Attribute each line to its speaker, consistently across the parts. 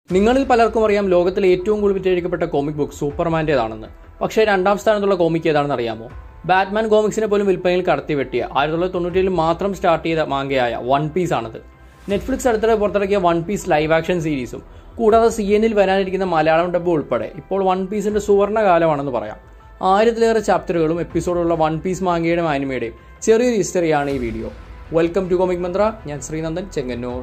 Speaker 1: നിങ്ങളിൽ പലർക്കും അറിയാം ലോകത്തിലെ ഏറ്റവും കൂടുതൽ വിറ്റഴിക്കപ്പെട്ട കോമിക് ബുക്ക് സൂപ്പർമാൻ്റേതാണെന്ന് പക്ഷേ രണ്ടാം സ്ഥാനത്തുള്ള കോമിക് ഏതാണെന്ന് അറിയാമോ ബാറ്റ്മാൻ കോമിക്സിനെ പോലും വിൽപ്പനയിൽ കടത്തി വെട്ടിയ ആയിരത്തി തൊള്ളായിരത്തി തൊണ്ണൂറ്റിയിൽ മാത്രം സ്റ്റാർട്ട് ചെയ്ത മാങ്കയായ വൺ പീസ് ആണത് നെറ്റ്ഫ്ലിക്സ് അടുത്തിടെ പുറത്തിറക്കിയ വൺ പീസ് ലൈവ് ആക്ഷൻ സീരീസും കൂടാതെ സി എന്നിൽ വരാനിരിക്കുന്ന മലയാളം ഡബ്ബ് ഉൾപ്പെടെ ഇപ്പോൾ വൺ പീസിന്റെ സുവർണ്ണ കാലമാണെന്ന് പറയാം ആയിരത്തിലേറെ ചാപ്റ്ററുകളും എപ്പിസോഡുള്ള വൺ പീസ് മാങ്കയുടെയും ആനിമയുടെയും ചെറിയൊരു ഹിസ്റ്ററിയാണ് ഈ video welcome to comic Mantra ഞാൻ ശ്രീനന്ദൻ ചെങ്ങന്നൂർ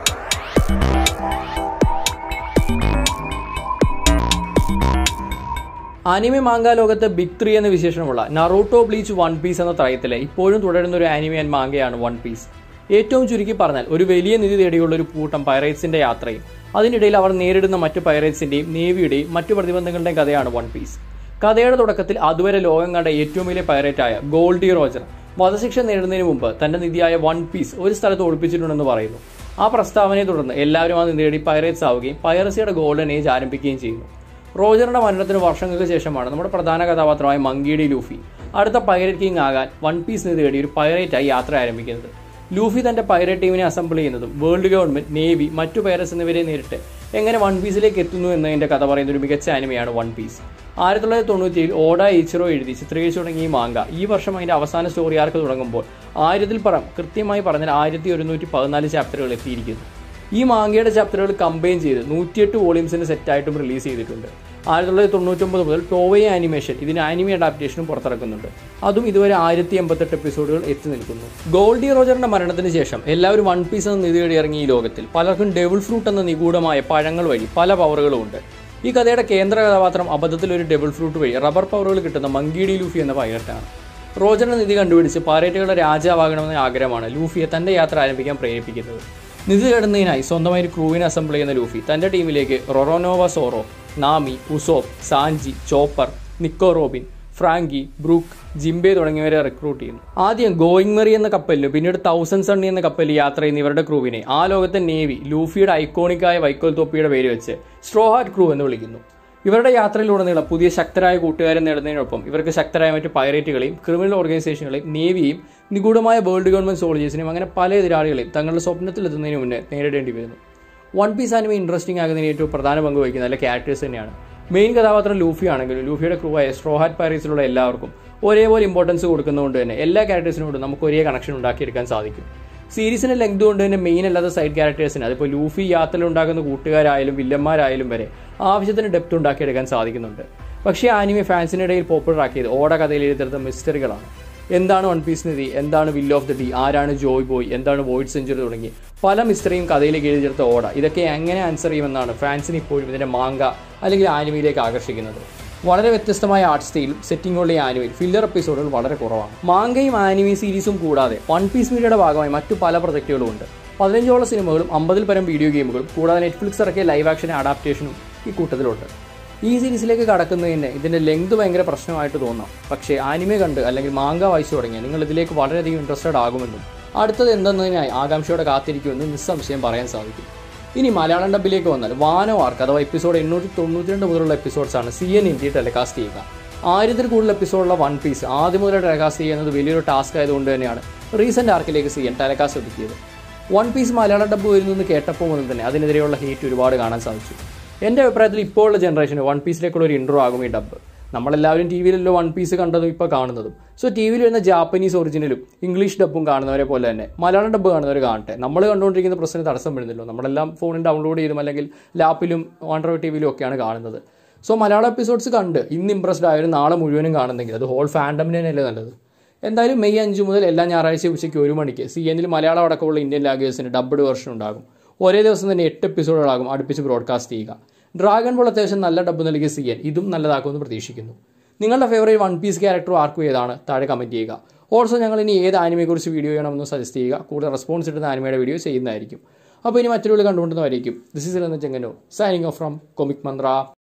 Speaker 1: ആനിമെ മാങ്ക ലോകത്ത് ബിഗ് ത്രീ എന്ന വിശേഷണമുള്ള നറൂട്ടോ ബ്ലീച്ച് വൺ പീസ് എന്ന ത്രയത്തിലെ ഇപ്പോഴും തുടരുന്ന ഒരു ആനിമെ ആൻഡ് മാങ്കയാണ് വൺ പീസ് ഏറ്റവും ചുരുക്കി പറഞ്ഞാൽ ഒരു വലിയ നിധി തേടിയുള്ള ഒരു കൂട്ടം പൈറേറ്റ്സിന്റെ യാത്രയും അതിനിടയിൽ അവർ നേരിടുന്ന മറ്റു പൈറേറ്റ്സിന്റെയും നേവിയുടെയും മറ്റു പ്രതിബന്ധങ്ങളുടെയും കഥയാണ് വൺ പീസ് കഥയുടെ തുടക്കത്തിൽ അതുവരെ ലോകം കണ്ട ഏറ്റവും വലിയ പൈറേറ്റായ ഗോൾഡി റോജർ വധശിക്ഷ നേരിടുന്നതിന് മുമ്പ് തന്റെ നിധിയായ വൺ പീസ് ഒരു സ്ഥലത്ത് ഒളിപ്പിച്ചിട്ടുണ്ടെന്ന് പറയുന്നു ആ പ്രസ്താവനയെ തുടർന്ന് എല്ലാവരും ആ നിധി തേടി പൈറേറ്റ്സ് ആവുകയും പൈറസിയുടെ ഗോൾഡൻ ഏജ് ആരംഭിക്കുകയും ചെയ്യുന്നു റോജറിന്റെ മരണത്തിന് വർഷങ്ങൾക്ക് ശേഷമാണ് നമ്മുടെ പ്രധാന കഥാപാത്രമായ മങ്കിയുടെ ലൂഫി അടുത്ത പൈററ്റ് കിങ് ആകാൻ വൺ പീസിന് തേടി ഒരു പൈറേറ്റായി യാത്ര ആരംഭിക്കുന്നത് ലൂഫി തന്റെ പൈററ്റ് ടീമിനെ അസംബിൾ ചെയ്യുന്നതും വേൾഡ് ഗവൺമെന്റ് നേവി മറ്റു പൈററ്റ്സ് എന്നിവരെ നേരിട്ട് എങ്ങനെ വൺ പീസിലേക്ക് എത്തുന്നു എന്നതിന്റെ കഥ പറയുന്ന ഒരു മികച്ച ആനിമയാണ് വൺ പീസ് ആയിരത്തി തൊള്ളായിരത്തി തൊണ്ണൂറ്റിയിൽ ഓഡ ഈച്ചിറോ എഴുതി ചിത്രീകരിച്ചു തുടങ്ങിയ ഈ മാങ്ക ഈ വർഷം അതിന്റെ അവസാന സ്റ്റോറി ആർക്ക് തുടങ്ങുമ്പോൾ ആയിരത്തിൽ പരം കൃത്യമായി പറഞ്ഞാൽ ആയിരത്തി ഒരുന്നൂറ്റി പതിനാല് ചാപ്റ്ററുകൾ എത്തിയിരിക്കുന്നു ഈ മാങ്കയുടെ ചാപ്റ്ററുകൾ കമ്പൈൻ ചെയ്ത് നൂറ്റിയെട്ട് വോളിയൂംസിന് സെറ്റായിട്ടും റിലീസ് ചെയ്തിട്ടുണ്ട് ആയിരത്തി തൊള്ളായിരത്തി തൊണ്ണൂറ്റൊമ്പത് മുതൽ ടോവേ ആനിമേഷൻ ഇതിന് ആനിമി അഡാപ്റ്റേഷനും പുറത്തിറക്കുന്നുണ്ട് അതും ഇതുവരെ ആയിരത്തി എൺപത്തെട്ട് എപ്പിസോഡുകൾ എത്തി നിൽക്കുന്നു ഗോൾഡി റോജറിന്റെ മരണത്തിന് ശേഷം എല്ലാവരും വൺ പീസ് എന്ന നിധി തേടി ഇറങ്ങിയ ഈ ലോകത്തിൽ പലർക്കും ഡെവിൾ ഫ്രൂട്ട് എന്ന നിഗൂഢമായ പഴങ്ങൾ വഴി പല പവറുകളും ഉണ്ട് ഈ കഥയുടെ കേന്ദ്ര കഥാപാത്രം അബദ്ധത്തിൽ ഒരു ഡബിൾ ഫ്രൂട്ട് വഴി റബ്ബർ പവറുകൾ കിട്ടുന്ന മങ്കിഡി ലൂഫി എന്ന പൈലറ്റാണ് റോജറിന്റെ നിധി കണ്ടുപിടിച്ച് പാരേറ്റുകളുടെ രാജാവാകണമെന്ന ആഗ്രഹമാണ് ലൂഫിയെ തന്റെ യാത്ര ആരംഭിക്കാൻ പ്രേരിപ്പിക്കുന്നത് നിധി തേടുന്നതിനായി സ്വന്തമായി ഒരു ക്രൂവിനെ അസംബിൾ ചെയ്യുന്ന ലൂഫി തന്റെ ടീമിലേക്ക് Roronoa Zoro Nami Usopp Sanji Chopper Nico Robin Franky Brook Jinbe തുടങ്ങിയവരെ റിക്രൂട്ട് ചെയ്യുന്നു ആദ്യം ഗോയിങ് മെറി എന്ന കപ്പലിലും പിന്നീട് തൗസൻഡ് സണ്ണി എന്ന കപ്പലിൽ യാത്ര ചെയ്യുന്ന ഇവരുടെ ക്രൂവിനെ ആ ലോകത്തെ നേവി ലൂഫിയുടെ ഐക്കോണിക്കായ വൈക്കോൽ തൊപ്പിയുടെ പേര് വെച്ച് സ്ട്രോഹാർട്ട് ക്രൂ എന്ന് വിളിക്കുന്നു ഇവരുടെ യാത്രയിലുടനീളം പുതിയ ശക്തരായ കൂട്ടുകാരെ നേടുന്നതിനൊപ്പം ഇവർക്ക് ശക്തരായ മറ്റു പൈറേറ്റുകളെയും ക്രിമിനൽ ഓർഗനൈസേഷനുകളെയും നേവിയെയും നിഗൂഢമായ വേൾഡ് ഗവൺമെന്റ് സോൾജേഴ്സിനെയും അങ്ങനെ പല എതിരാളികളെയും തങ്ങളുടെ സ്വപ്നത്തിലെത്തുന്നതിന് മുന്നേ നേരിടേണ്ടി വരുന്നു വൺ പീസ് ആനിമ ഇൻട്രസ്റ്റിംഗ് ആകുന്നതിന് ഏറ്റവും പ്രധാന പങ്ക് വഹിക്കുന്ന നല്ല ക്യാരക്ടേഴ്സ് തന്നെയാണ് മെയിൻ കഥാപാത്രം ലൂഫി ആണെങ്കിലും ലൂഫിയുടെ ക്രൂ ആയ സ്ട്രോഹാറ്റ് പാരീസിലുള്ള എല്ലാവർക്കും ഒരേപോലെ ഇമ്പോർട്ടൻസ് കൊടുക്കുന്നതുകൊണ്ട് തന്നെ എല്ലാ ക്യാരക്ടേഴ്സിനോടും നമുക്ക് ഒരേ കണക്ഷൻ ഉണ്ടാക്കിയെടുക്കാൻ സാധിക്കും സീരീസിന്റെ ലെങ്ത് കൊണ്ട് തന്നെ മെയിൻ അല്ലാത്ത സൈഡ് ക്യാരക്ടേഴ്സിന് അതിപ്പോൾ ലൂഫി യാത്രയിൽ ഉണ്ടാക്കുന്ന കൂട്ടുകാരായാലും വില്ലന്മാരായാലും വരെ ആവശ്യത്തിന് ഡെപ്ത് ഉണ്ടാക്കിയെടുക്കാൻ സാധിക്കുന്നുണ്ട് പക്ഷേ ആനിമെ ഫാൻസിനിടയിൽ പോപ്പുലർ ആക്കിയത് ഓട കഥയിൽ എഴുതിയെടുത്ത മിസ്റ്ററികളാണ് എന്താണ് വൺ പീസ് നിധി എന്താണ് വില്ല് ഓഫ് ദി ഡി ആരാണ് ജോയ് ബോയ് എന്താണ് വോയിഡ് സെഞ്ചുറി തുടങ്ങി പല മിസ്റ്ററിയും കഥയിലേക്ക് എഴുതിയെടുത്ത ഓട ഇതൊക്കെ എങ്ങനെ ആൻസർ ചെയ്യുമെന്നാണ് ഫാൻസിന് ഇപ്പോഴും ഇതിന്റെ മാങ്ക അല്ലെങ്കിൽ ആനിമയിലേക്ക് ആകർഷിക്കുന്നത് വളരെ വ്യത്യസ്തമായ ആർട്ട് സ്റ്റൈലും സെറ്റിംഗുള്ള ഈ ആനിമയിൽ ഫില്ലർ എപ്പിസോഡുകൾ വളരെ കുറവാണ് മാങ്കയും ആനിമി സീരീസും കൂടാതെ വൺ പീസ് മീഡിയയുടെ ഭാഗമായി മറ്റു പല പ്രൊജക്റ്റുകളും ഉണ്ട് പതിനഞ്ചോളം സിനിമകളും അമ്പതിൽ പരം വീഡിയോ ഗെയിമുകളും കൂടാതെ നെറ്റ്ഫ്ലിക്സ് ഇറക്കിയ ലൈവ് ആക്ഷൻ അഡാപ്റ്റേഷനും ഈ കൂട്ടത്തിലുണ്ട് ഈ സീരീസിലേക്ക് കടക്കുന്നതിന് ഇതിന്റെ ലെങ്ത് ഭയങ്കര പ്രശ്നമായിട്ട് തോന്നാം പക്ഷേ ആനിമെ കണ്ട് അല്ലെങ്കിൽ മാങ്ക വായിച്ചു തുടങ്ങിയാൽ നിങ്ങൾ ഇതിലേക്ക് വളരെയധികം ഇൻട്രസ്റ്റഡ് ആകുമെന്നും അടുത്തത് എന്തെന്നതിനായി ആകാംക്ഷയോടെ കാത്തിരിക്കുമെന്നും നിസ്സംശയം പറയാൻ സാധിക്കും ഇനി മലയാളം ഡബിലേക്ക് വന്നാൽ വാനോ ആർക്ക് അഥവാ എപ്പിസോഡ് എണ്ണൂറ്റി തൊണ്ണൂറ്റി രണ്ട് മുതലുള്ള എപ്പിസോഡ്സാണ് സി എൻ ഇന്ത്യ ടെലികാസ്റ്റ് ചെയ്യുക ആയിരത്തിൽ കൂടുതൽ എപ്പിസോഡുള്ള വൺ പീസ് ആദ്യം മുതൽ ടെലികാസ്റ്റ് ചെയ്യുന്നത് വലിയൊരു ടാസ്ക് ആയതുകൊണ്ട് തന്നെയാണ് റീസെന്റ് ആർക്കിലേക്ക് സി എൻ ടെലികാസ്റ്റ് ഒതുക്കിയത് വൺ പീസ് മലയാളം ഡബ്ബ് വരുന്നു എന്ന് കേട്ടപ്പോൾ മുതൽ തന്നെ അതിനെതിരെയുള്ള ഹേറ്റ് ഒരുപാട് കാണാൻ സാധിച്ചു എൻ്റെ അഭിപ്രായത്തിൽ ഇപ്പോൾ ഉള്ള ജനറേഷന് വൺ പീസിലേക്കുള്ള ഒരു ഇൻട്രോ ആകും ഈ ഡബ്ബ് നമ്മളെല്ലാവരും ടി വിയിലല്ലോ വൺ പീസ് കണ്ടതും ഇപ്പോൾ കാണുന്നതും സോ ടി വിയിൽ വരുന്ന ജാപ്പനീസ് ഒറിജിനലും ഇംഗ്ലീഷ് ഡബ്ബും കാണുന്നവരെ പോലെ തന്നെ മലയാളം ഡബ്ബ് കാണുന്നവർ കാണട്ടെ നമ്മൾ കണ്ടുകൊണ്ടിരിക്കുന്ന പ്രശ്നം തടസ്സം വരുന്നില്ലോ നമ്മളെല്ലാം ഫോണിൽ ഡൗൺലോഡ് ചെയ്തും അല്ലെങ്കിൽ ലാപ്പിലും ആൻഡ്രോയിഡ് ടി വിയിലും ഒക്കെയാണ് കാണുന്നത് സോ മലയാളം എപ്പിസോഡ്സ് കണ്ട് ഇന്ന് ഇംപ്രസ്ഡ് ആയാലും നാളെ മുഴുവനും കാണുന്നെങ്കിൽ അത് ഹോൾ ഫാൻഡമിന് തന്നെയല്ലേ നല്ലത് എന്തായാലും മെയ് അഞ്ച് മുതൽ എല്ലാ ഞായറാഴ്ച ഉച്ചയ്ക്ക് ഒരു മണിക്ക് സി എന്നിൽ മലയാളം അടക്കമുള്ള ഇന്ത്യൻ ലാംഗ്വേജിന് ഡബ്ഡ് വെർഷൻ ഉണ്ടാകും ഒരേ ദിവസം തന്നെ എട്ട് എപ്പിസോഡുകളാകും അടുപ്പിച്ച് ബ്രോഡ്കാസ്റ്റ് ചെയ്യുക ഡ്രാഗൺ ബോൾ അത്യാവശ്യം നല്ല ഡബ്ബ് നൽകിയ സി എൻ ഇതും നല്ലതാക്കുമെന്ന് പ്രതീക്ഷിക്കുന്നു നിങ്ങളുടെ ഫേവറേറ്റ് വൺ പീസ് ക്യാരക്ടർ ആർക്കും ഏതാണ് താഴെ കമൻറ്റ് ചെയ്യുക ഓൾസോ ഞങ്ങൾ ഇനി ഏത് ആനിമയെക്കുറിച്ച് വീഡിയോ ചെയ്യണമെന്ന് സജസ്റ്റ് ചെയ്യുക കൂടുതൽ റെസ്പോൺസ് ഇട്ടുന്ന ആനിമയുടെ വീഡിയോ ചെയ്യുന്നതായിരിക്കും അപ്പോൾ ഇനി മറ്റൊരു കണ്ടുകൊണ്ടുന്നതായിരിക്കും ദിസ് ഇസ് എന്ന ചെങ്ങനോ signing off from comic Mantra